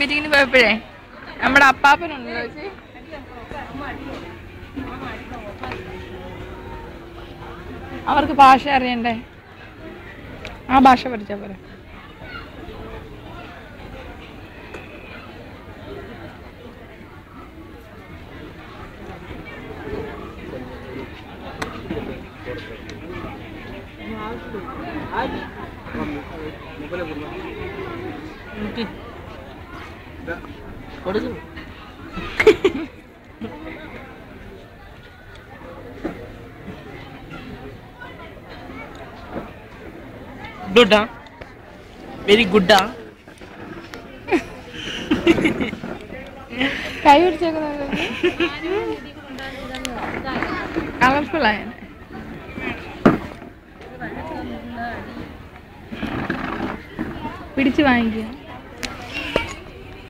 മീറ്റിങ്ങിന് പോയപ്പോഴേ നമ്മുടെ അപ്പാപ്പനുണ്ടല്ലോ ചേച്ചി അവർക്ക് ഭാഷ അറിയണ്ടേ ആ ഭാഷ പഠിച്ചാ പോരെ കൊടുക്കും ഗുഡാ വെരി ഗുഡാ കൈ പിടിച്ചേക്കുന്നത് കളർഫുൾ ആയ പിടിച്ച് വാങ്ങിക്കുക